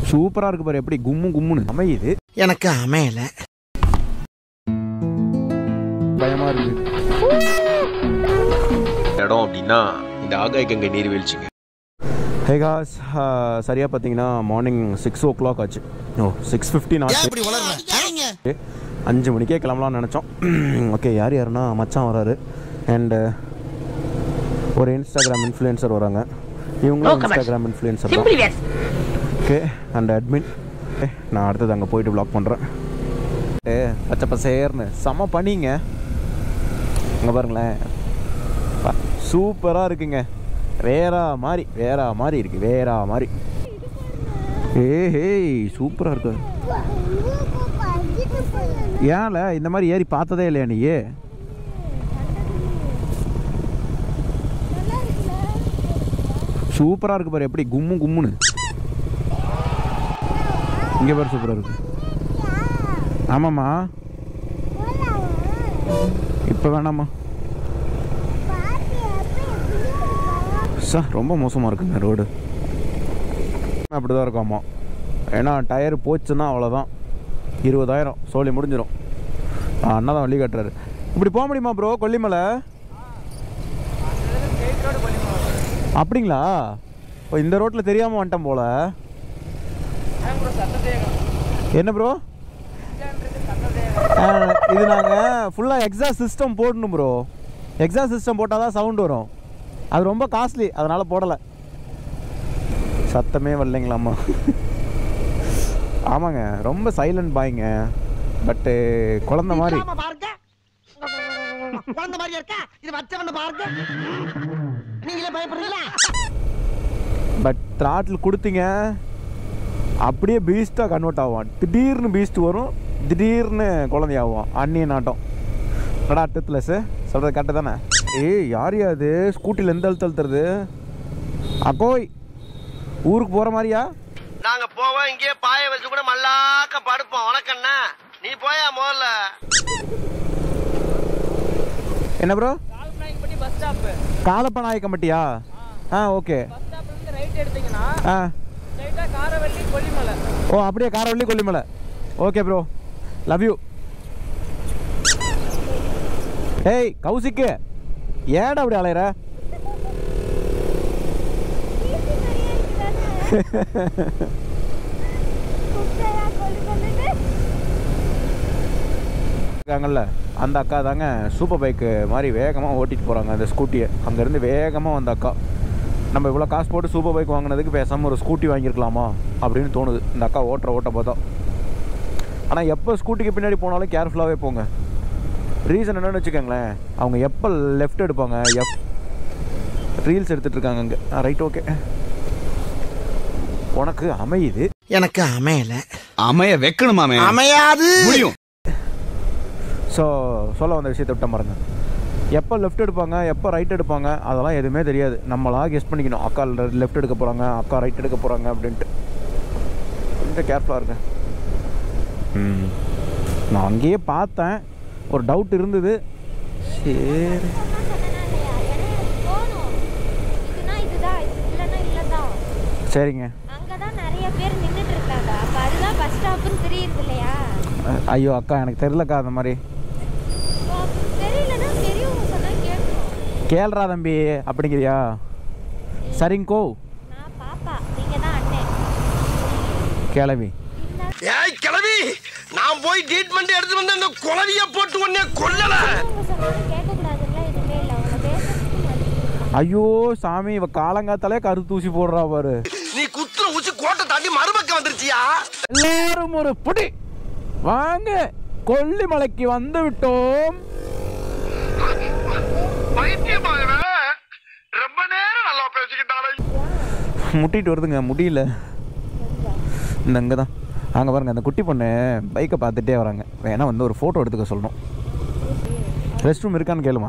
சூப்பராக இருக்கு பாரு எப்படி கும்மு கும்முன்னு அமையுது எனக்கு அமையல பயமாக இருக்குது இடம் அப்படின்னா இந்த ஆகாய கங்கை நீர்வீழ்ச்சிங்க ஹே காஸ் சரியாக பார்த்தீங்கன்னா மார்னிங் சிக்ஸ் ஓ கிளாக் ஆச்சு ஓ சிக்ஸ் ஃபிஃப்டின் ஏன் ஆச்சு இப்படி வளர்ற அஞ்சு மணிக்கே கிளம்பலாம்னு நினச்சோம் ஓகே யார் யாருன்னா மச்சான் வராரு அண்டு ஒரு இன்ஸ்டாகிராம் இன்ஃப்ளூயன்சர் வராங்க இவங்களும் இன்ஸ்டாகிராம் இன்ஃப்ளூயன்சர் தான் ஓகே அண்ட் அட்மின் நான் அடுத்தது அங்கே போயிட்டு ப்ளாக் பண்ணுறேன் ஏ பச்சை பசேர்னு செம பண்ணிங்க அங்கே பாருங்களேன் சூப்பராக இருக்குங்க வேறா மாதிரி வேறா மாதிரி இருக்கு வேறா மாதிரி ஏ ஹேய் சூப்பராக இருக்கு ஏன்ல இந்த மாதிரி ஏறி பார்த்ததே இல்லையா நீ சூப்பராக இருக்கு பாரு எப்படி கும்மு கும்முன்னு இங்கே பாரு சூப்பராக இருக்கு ஆமாம்மா இப்போ வேணாம்மா சார் ரொம்ப மோசமாக இருக்குங்க ரோடு அப்படி தான் இருக்காமா ஏன்னா டயர் போச்சுன்னா அவ்வளோதான் இருபதாயிரம் சோழி முடிஞ்சிடும் அண்ணா தான் வழி கட்டுறாரு இப்படி போக முடியுமா ப்ரோ கொல்லிமலை அப்படிங்களா இப்போ இந்த ரோட்டில் தெரியாமல் வந்துட்டேன் போல என்ன ப்ரோ இது நாங்கள் ஃபுல்லாக எக்ஸாஸ்ட் சிஸ்டம் போடணும் ப்ரோ எக்ஸாஸ்ட் சிஸ்டம் போட்டால் தான் சவுண்ட் வரும் அது ரொம்ப காஸ்ட்லி அதனால் போடலை சத்தமே வரலைங்களாம்மா ஆமாங்க ரொம்ப சைலண்ட் பாய்ங்க பட்டு குழந்த மாதிரி பாருங்க குழந்தை மாதிரியா இருக்கா இது வச்சவன பாருங்க நீங்களே பயப்படுறீங்களா பட் த்ராட்டில் கொடுத்தீங்க அப்படியே பீஸ்ட்டாக கன்வெர்ட் ஆகும் திடீர்னு பீஸ்ட் வரும் திடீர்னு குழந்தையாகும் அந்நிய நாட்டம் கடா டெத்லெஸ் சொல்கிறது கரெக்டு தானே ஏய் யார் அது ஸ்கூட்டியில் எந்த அழுத்த அழுத்துறது அக்கோய் ஊருக்கு போகிற மாதிரியா நாங்க போவோம் இங்கே பாய வச்சு கூட மல்லாக்க படுப்போம் உனக்கண்ணா நீ போயா முதல்ல என்ன ப்ரோ கால்நாயக்கம்பட்டி பஸ் ஸ்டாப்பு காலப்ப நாயக்கம்பட்டியா ஆ ஓகே பஸ் ஸ்டாப்லேருந்து ரைட் எடுத்தீங்கன்னா ஆ ஸ்ட்ரைட்டாக காரவள்ளி கொல்லிமலை ஓ அப்படியே Karavalli Kollimalai okay bro love you ஏய் கௌசிக்கு ஏடா அப்படி அலையிற இருக்காங்கல்ல அந்த அக்கா தாங்க சூப்பர் பைக்கு மாதிரி வேகமாக ஓட்டிட்டு போகிறாங்க அந்த ஸ்கூட்டியை அங்கேருந்து வேகமாக வந்த அக்கா நம்ம இவ்வளோ காசு போட்டு சூப்பர் பைக் வாங்கினதுக்கு பேசாமல் ஒரு ஸ்கூட்டி வாங்கியிருக்கலாமா அப்படின்னு தோணுது இந்த அக்கா ஓட்டுற ஓட்ட பார்த்தா ஆனால் எப்போ ஸ்கூட்டிக்கு பின்னாடி போனாலும் கேர்ஃபுல்லாகவே போங்க ரீசன் என்னன்னு வச்சுக்கோங்களேன் அவங்க எப்போ லெஃப்ட் எடுப்பாங்க எப் ரீல்ஸ் எடுத்துகிட்டு இருக்காங்க அங்கே ரைட் ஓகே உனக்கு அமையுது எனக்கு அமையல அமைய வைக்கணுமாமே அமையாது முடியும் ஸோ சொல்ல வந்த விஷயத்தை விட்ட பாருங்க எப்போ லெஃப்ட் எடுப்பாங்க எப்போ ரைட் எடுப்பாங்க அதெல்லாம் எதுவுமே தெரியாது நம்மளா கெஸ் பண்ணிக்கணும் அக்கா லெஃப்ட் எடுக்க போகிறாங்க அக்கா ரைட் எடுக்க போகிறாங்க அப்படின்ட்டு கொஞ்சம் கேர்ஃபுல்லாக இருங்க ம் நான் அங்கேயே பார்த்தேன் ஒரு டவுட் இருந்தது சரி சரிங்க அங்கதான் நிறைய பேர் நின்னுட்டு இருக்காங்க அப்ப அதுதான் பஸ் ஸ்டாப்னு தெரியுது இல்லையா அஹ், ஐயோ அக்கா எனக்கு தெரிலக்கா அந்த மாதிரி அப்போ அப்படி தெரியலன்னா பெரியவங்க சொன்னா கேட்கணும் கேள்றா தம்பி அப்படிங்கிறியா சரிங்கோ நான் பாப்பா நீங்க தான் அண்ணன் கேளவி ஏய் கிளவி நான் போய் ட்ரீட்மெண்ட் எடுத்து வந்து அந்த குளவிய போட்டு உடனே கொல்லல பெரியவங்க சொன்னாலும் கேட்கக்கூடாதுல்ல எதுவுமே இல்லை அவங்க பேசுறதுக்கு மதிக்கணும். ஐயோ சாமி இவ காலங்காத்தாலே கரு தூசி போடுறா பாரு நீ குத்துற ஊசி கோட்டை தாண்டி மறுபக்கம் வந்துருச்சியா எல்லாரும் ஒரு புடி வாங்க கொல்லிமலைக்கு வந்து விட்டோம் ரொம்ப நேரம் நல்லா பேசிக்கிட்டாலே முட்டிட்டு வருதுங்க முடியல இந்த அங்கே தான் அங்கே பாருங்க அந்த குட்டி பொண்ணு பைக்கை பார்த்துட்டே வராங்க வேணா வந்து ஒரு ஃபோட்டோ எடுத்துக்க சொல்லணும் ரெஸ்ட் ரூம் இருக்கான்னு கேளுமா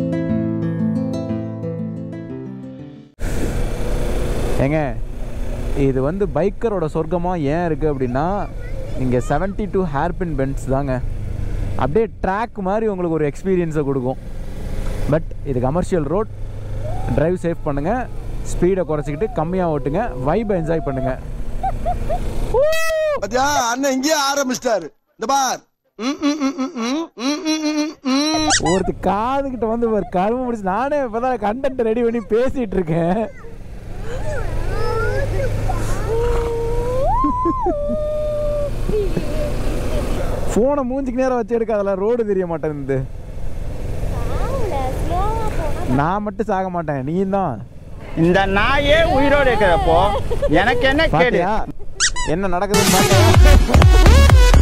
ஏங்க இது வந்து பைக்கரோட சொர்க்கமாக ஏன் இருக்குது அப்படின்னா இங்கே 72 டூ ஹேர்பின் பென்ஸ் தாங்க அப்படியே ட்ராக் மாதிரி உங்களுக்கு ஒரு எக்ஸ்பீரியன்ஸை கொடுக்கும் பட் இது கமர்ஷியல் ரோட் டிரைவ் சேஃப் பண்ணுங்கள் ஸ்பீடை குறைச்சிக்கிட்டு கம்மியாக ஓட்டுங்க வைபை என்ஜாய் பண்ணுங்கள் பாத்தியா அண்ணன் இங்கேயே ஆரம்பிச்சிட்டாரு இந்த பார் ம், ம், ம், ம், ம், ம், ம், ம், ம். ஒருத்த காதுகிட்ட வந்து ஒரு கரும்பு முடிச்சு நானே இப்போதான் கண்டென்ட் ரெடி பண்ணி பேசிட்டு இருக்கேன் ஃபோனை மூஞ்சிக்கு நேரம் வச்சு எடுக்காதல ரோடு தெரிய மாட்டேங்குது சாவுல ஸ்லோவா போனா நான் மட்டும் சாக மாட்டேன் நீ தான் இந்த நாயே உயிரோடு இருக்கிறப்போ எனக்கு என்ன கேடு பாத்தியா என்ன நடக்குதுன்னு பாத்தியா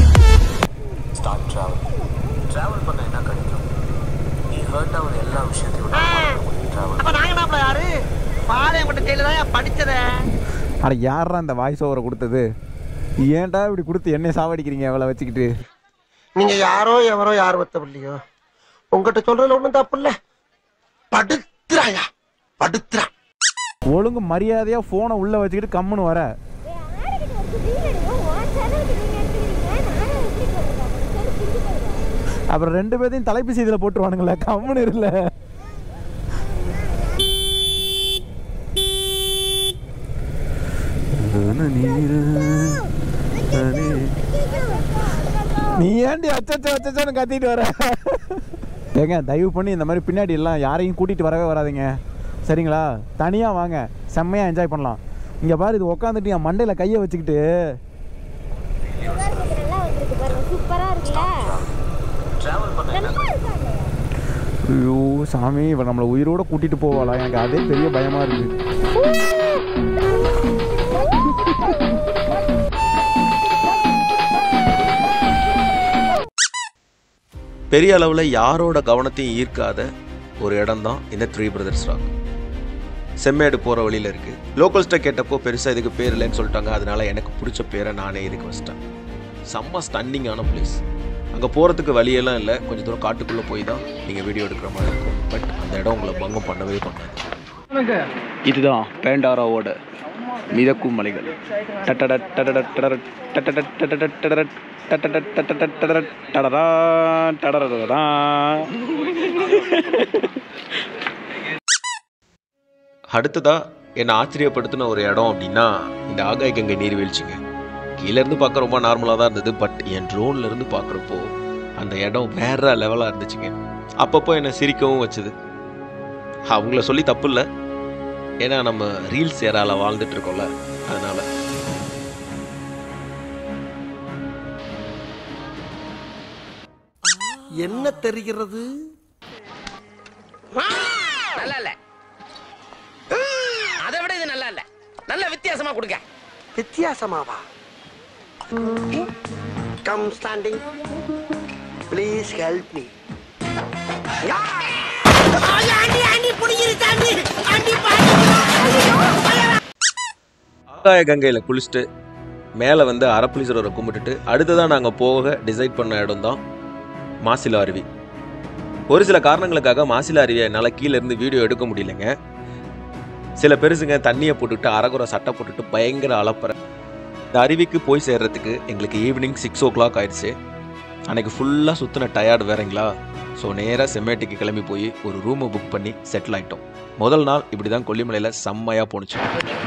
அப்ப நாங்க நாப்பல யாரு பாளையங்கோட்டை ஜெயில தான் படிச்சத அட யாரா இந்த வாய்ஸ் ஓவரை கொடுத்தது ஏன்டா இப்படி கொடுத்து என்னை சாவடிக்கிறீங்க அவளை வச்சுக்கிட்டு நீங்க யாரோ எவரோ யார் வத்தவில்லையோ உங்ககிட்ட சொல்றதுல ஒண்ணும் தப்பு இல்ல படுத்துறாயா படுத்துறா ஒழுங்கு மரியாதையா ஃபோனை உள்ள வச்சுக்கிட்டு கம்முன்னு வர ஆடிக்கிட்டு ஒரு ரீல் எடுங்க உன் சேனலுக்கு நீங்க எடுத்துக்கிறீங்க நானும் எப்படி போடுறேன் சொல்லி பிடிச்சி போடுறேன் அப்புறம் ரெண்டு பேர்த்தையும் தலைப்பு செய்தியில் போட்டுருவானுங்களே கம்முன்னு இருல நீ ஏன்டி அச்சச்சோ அச்சச்சோன்னு கத்திட்டு வர ஏங்க தயவு பண்ணி இந்த மாதிரி பின்னாடி எல்லாம் யாரையும் கூட்டிட்டு வரவே வராதீங்க சரிங்களா தனியாக வாங்க செம்மையாக என்ஜாய் பண்ணலாம் இங்கே பாரு இது உட்காந்துட்டு என் மண்டையில் கையை வச்சுக்கிட்டு நல்லா வந்திருக்கு பாருங்க சூப்பரா இருக்குல்ல நல்லா இருக்காங்க ஐயோ சாமி இவன் நம்மளை உயிரோட கூட்டிட்டு போவாளா எனக்கு அதே பெரிய பயமா இருக்கு பெரிய அளவில் யாரோட கவனத்தையும் ஈர்க்காத ஒரு இடம் தான் இந்த த்ரீ பிரதர்ஸ் ராக் செம்மேடு போகிற வழியில் இருக்குது லோக்கல்ஸ்ட்டை கேட்டப்போ பெருசாக இதுக்கு பேர் இல்லைன்னு சொல்லிட்டாங்க அதனால எனக்கு பிடிச்ச பேரை நானே இதுக்கு வச்சிட்டேன் செம்ம ஸ்டன்னிங்கான பிளேஸ் அங்கே போகிறதுக்கு வழியெல்லாம் இல்லை கொஞ்சம் தூரம் காட்டுக்குள்ளே போய் தான் நீங்கள் வீடியோ எடுக்கிற மாதிரி இருக்கும் பட் அந்த இடம் உங்களை பங்கம் பண்ணவே பண்ணாது இதுதான் பேண்டாராவோட மிதக்கும் மலைகள் டட்டடட் டடடட் டடரட் டட்டடட் டடடட் டடரட் டட்டடட் டட்டடட் டடரட் டடரா டடரடடா. அடுத்ததா என்னை ஆச்சரியப்படுத்தின ஒரு இடம் அப்படின்னா இந்த ஆகாய கங்கை நீர்வீழ்ச்சிங்க கீழ இருந்து பார்க்க ரொம்ப நார்மலாக தான் இருந்தது பட் என் ட்ரோன்ல இருந்து பார்க்குறப்போ அந்த இடம் வேற லெவலாக இருந்துச்சுங்க அப்பப்போ என்னை சிரிக்கவும் வச்சுது அவங்கள சொல்லி தப்பு இல்லை ஏன்னா நம்ம ரீல்ஸ் ஏரால வாழ்ந்துட்டு இருக்கோம்ல அதனால என்ன தெரிகிறது நல்லா இல்ல அதை விட இது நல்லா இல்ல நல்ல வித்தியாசமா கொடுங்க வித்தியாசமாவா come standing please help me ஆகாய கங்கையில் குளிச்சுட்டு மேலே வந்து அரப்புலீஸ்வரரை கும்பிட்டுட்டு அடுத்ததான் நாங்கள் போக டிசைட் பண்ண இடம் தான் மாசிலா அருவி ஒரு சில காரணங்களுக்காக மாசிலா அருவியை என்னால் கீழே இருந்து வீடியோ எடுக்க முடியலைங்க சில பெருசுங்க தண்ணியை போட்டுட்டு அரைகுறை சட்டை போட்டுட்டு பயங்கர அலப்பற இந்த அருவிக்கு போய் சேர்றதுக்கு எங்களுக்கு ஈவினிங் சிக்ஸ் ஓ கிளாக் ஆயிடுச்சு அன்னைக்கு ஃபுல்லாக சுற்றின டயர்டு வேறங்களா ஸோ நேராக செம்மேட்டிக்கு கிளம்பி போய் ஒரு ரூமை புக் பண்ணி செட்டில் ஆகிட்டோம் முதல் நாள் இப்படி தான் கொல்லிமலையில் செம்மையாக போணுச்சு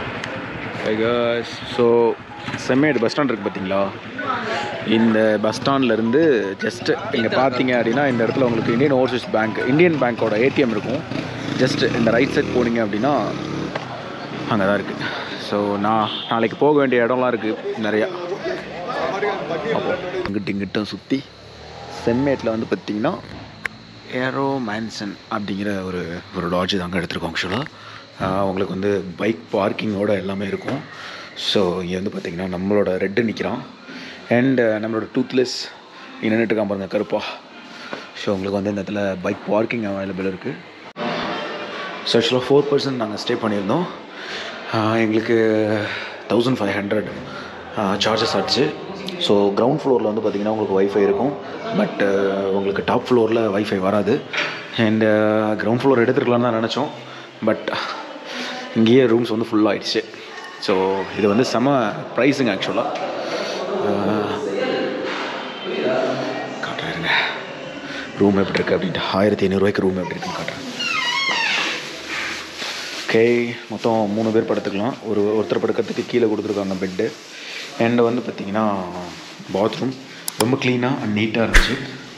ஸோ செம்மேடு பஸ் ஸ்டாண்ட் இருக்குது பார்த்தீங்களா இந்த பஸ் ஸ்டாண்ட்லேருந்து ஜஸ்ட்டு இங்கே பார்த்தீங்க அப்படின்னா இந்த இடத்துல உங்களுக்கு இந்தியன் ஓவர்சீஸ் பேங்க் இந்தியன் பேங்க்கோட ஏடிஎம் இருக்கும் ஜஸ்ட் இந்த ரைட் சைட் போனீங்க அப்படின்னா அங்கே தான் இருக்குது ஸோ நான் நாளைக்கு போக வேண்டிய இடம்லாம் இருக்குது நிறையா இங்கிட்டு இங்கிட்டும் சுற்றி செம்மேட்டில் வந்து பார்த்தீங்கன்னா ஏரோ மேன்சன் அப்படிங்கிற ஒரு ஒரு லாட்ஜ் தாங்க எடுத்திருக்கோம் ஆக்சுவலாக உங்களுக்கு வந்து பைக் பார்க்கிங்கோட எல்லாமே இருக்கும் ஸோ இங்கே வந்து பார்த்தீங்கன்னா நம்மளோட ரெட்டு நிற்கிறான் அண்ட் நம்மளோட டூத்லெஸ் இங்கே நின்றுட்டு இருக்கான் பாருங்க கருப்பா ஸோ உங்களுக்கு வந்து இந்த இடத்துல பைக் பார்க்கிங் அவைலபிள் இருக்குது ஸோ ஆக்சுவலாக ஃபோர் பர்சன்ட் நாங்கள் ஸ்டே பண்ணியிருந்தோம் ஆஹ் எங்களுக்கு தௌசண்ட் ஃபைவ் ஹண்ட்ரட் சார்ஜஸ் ஆச்சு ஸோ கிரவுண்ட் ஃப்ளோரில் வந்து பார்த்திங்கன்னா உங்களுக்கு வைஃபை இருக்கும் பட் உங்களுக்கு டாப் ஃப்ளோரில் வைஃபை வராது அண்ட் கிரவுண்ட் ஃப்ளோர் எடுத்துருக்கலாம்னு தான் நினச்சோம் பட் இங்கேயே ரூம்ஸ் வந்து ஃபுல் ஆயிடுச்சு ஸோ இது வந்து செம ப்ரைஸுங்க ஆக்சுவலாக காட்டுறேங்க ரூம் எப்படி இருக்குது அப்படின்ட்டு ஆயிரத்தி ஐநூறுரூவாய்க்கு ரூம் எப்படி இருக்குன்னு காட்டுறேன் ஓகே மொத்தம் மூணு பேர் படுத்துக்கலாம் ஒரு ஒருத்தர் படுக்கிறதுக்கு கீழே கொடுத்துருக்காங்க பெட்டு அண்ட் வந்து பார்த்தீங்கன்னா பாத்ரூம் ரொம்ப க்ளீனாக அண்ட் நீட்டாக இருந்துச்சு